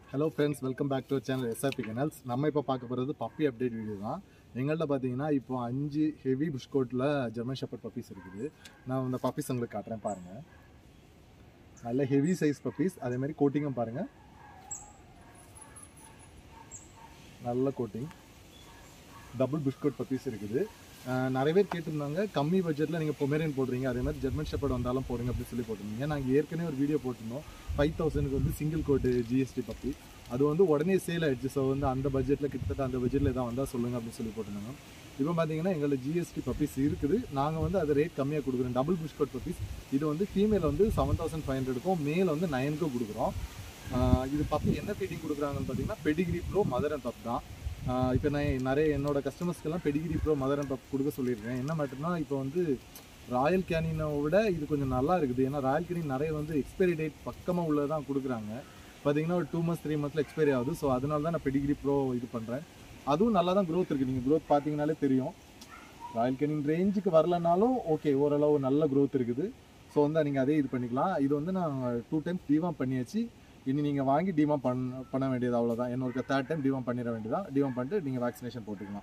hello friends welcome back to channel SRP kennels நம்ம இப்போ பார்க்க போகிறது பப்பி அப்டேட் வீடியோ தான் எங்கள்கிட்ட பார்த்தீங்கன்னா இப்போ அஞ்சு ஹெவி புஷ்கோட்டில் ஜெர்மன் ஷெப்பர்ட் பப்பீஸ் இருக்குது நான் இந்த பப்பீஸ் உங்களுக்கு காட்டுறேன் பாருங்கள் நல்ல ஹெவி சைஸ் பப்பீஸ் அதே மாதிரி கோட்டிங்கும் பாருங்கள் நல்ல கோட்டிங் டபுள் புஷ்கோட் பப்பீஸ் இருக்குது அஹ் நிறைய பேர் கேட்டிருந்தாங்க கம்மி பட்ஜெட்டில் நீங்கள் பொமேரியன் போடுறீங்க அதே மாதிரி ஜெர்மன் ஷெப்பர்ட் வந்தாலும் போடுங்க அப்படின்னு சொல்லி போட்டிருந்தீங்க நாங்கள் ஏற்கனவே ஒரு வீடியோ போட்டிருந்தோம் ஃபைவ் தௌசண்ட்க்கு வந்து சிங்கிள் கோட்டு ஜிஎஸ்டி பப்பி அது வந்து உடனே சேல் ஆயிடுச்சு ஸோ வந்து அந்த பட்ஜெட்டில் கிட்டத்தட்ட அந்த பட்ஜெட்டில் எதாவது வந்தால் சொல்லுங்க அப்படின்னு சொல்லி போட்டிருந்தாங்க இப்போ பார்த்தீங்கன்னா எங்களுக்கு ஜிஎஸ்டி பப்பீஸ் இருக்குது நாங்கள் வந்து அது ரேட் கம்மியாக கொடுக்குறோம் டபுள் புஷ்கோட் பப்பீஸ் இது வந்து ஃபீமேல் வந்து செவன் தௌசண்ட் ஃபைவ் ஹண்ட்ரடுக்கும் மேல் வந்து நைனுக்கும் கொடுக்குறோம் ஆஹ் இது பப்பி என்ன ஃபீடிங் கொடுக்குறாங்கன்னு பார்த்தீங்கன்னா Pedigree pro mother and pup தான் இப்போ நான் நிறைய என்னோட கஸ்டமர்ஸ்க்கெல்லாம் Pedigree pro mother and pup கொடுக்க சொல்லியிருக்கேன் என்ன மேட்டர்னா இப்போ வந்து ராயல் கேனினை விட இது கொஞ்சம் நல்லா இருக்குது ஏன்னா ராயல் கேனின் நிறைய வந்து எக்ஸ்பைரி டேட் பக்கமாக உள்ளதான் கொடுக்குறாங்க பார்த்தீங்கன்னா ஒரு டூ மந்த்ஸ் த்ரீ மந்த்ஸில் எக்ஸ்பைரி ஆகுது ஸோ அதனால தான் நான் பெடிகிரி ப்ரோ இது பண்ணுறேன் அதுவும் நல்லா தான் க்ரோத் இருக்குது நீங்கள் க்ரோத் பார்த்தீங்கனாலே தெரியும் ராயல் கேனின் ரேஞ்சுக்கு வரலனாலும் ஓகே ஓரளவு நல்ல க்ரோத் இருக்குது ஸோ வந்து நீங்கள் அதே இது பண்ணிக்கலாம் இது வந்து நான் டூ டைம்ஸ் டிவாம் பண்ணியாச்சு இனி நீங்கள் வாங்கி டிவாம் பண்ண பண்ண வேண்டியது அவ்வளோதான் என்னோட தேர்ட் டைம் டிவாம் பண்ணிட வேண்டியதான் டிவாம் பண்ணிட்டு நீங்கள் வேக்சினேஷன் போட்டுக்கலாம்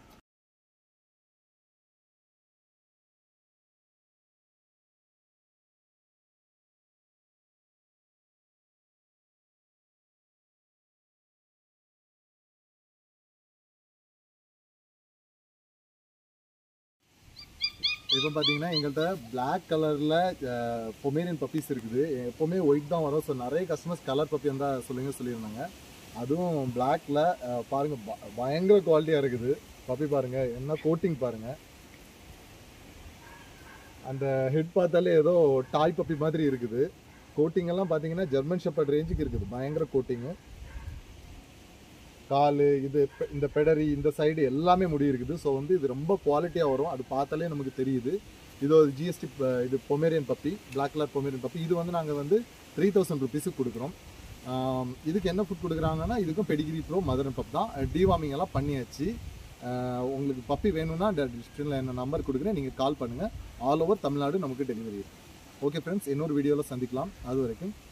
இப்போ பார்த்தீங்கன்னா எங்கள்கிட்ட Black கலரில் பொமேரியன் பப்பீஸ் இருக்குது எப்போவுமே ஒயிட் தான் வரும் ஸோ நிறைய கஸ்டமர்ஸ் கலர் பப்பி வந்தால் சொல்லுங்க சொல்லியிருந்தாங்க அதுவும் பிளாக்ல பாருங்கள் ப- பயங்கர குவாலிட்டியாக இருக்குது பப்பி பாருங்கள் என்ன கோட்டிங் பாருங்கள் அந்த ஹெட் பார்த்தாலே ஏதோ டாய் பப்பி மாதிரி இருக்குது கோட்டிங் எல்லாம் பார்த்தீங்கன்னா ஜெர்மன் ஷெப்பர்ட் ரேஞ்சுக்கு இருக்குது பயங்கர கோட்டிங்கு கால் இது பெ- இந்த பெடரி இந்த சைடு எல்லாமே முடி இருக்குது ஸோ வந்து இது ரொம்ப குவாலிட்டியாக வரும் அது பார்த்தாலே நமக்கு தெரியுது இது ஒரு ஜிஎஸ்டி இது Pomeranian puppy Black colour Pomeranian puppy இது வந்து நாங்கள் வந்து த்ரீ தௌசண்ட் ருபீஸுக்கு கொடுக்குறோம் ஆம், இதுக்கு என்ன ஃபுட் கொடுக்குறாங்கன்னா இதுக்கும் பெடிகிரி ப்ரோ மதர் பப் தான் டிவார்மிங் எல்லாம் பண்ணியாச்சு ஆஹ், உங்களுக்கு பப்பி வேணும்னா டிஸ்கிரிப்ஷனில் என்ன நம்பர் கொடுக்குறேன் நீங்கள் கால் பண்ணுங்கள் ஆல் ஓவர் தமிழ்நாடு நமக்கு டெலிவரி ஓகே ஃப்ரெண்ட்ஸ் இன்னொரு வீடியோவில் சந்திக்கலாம் அது வரைக்கும்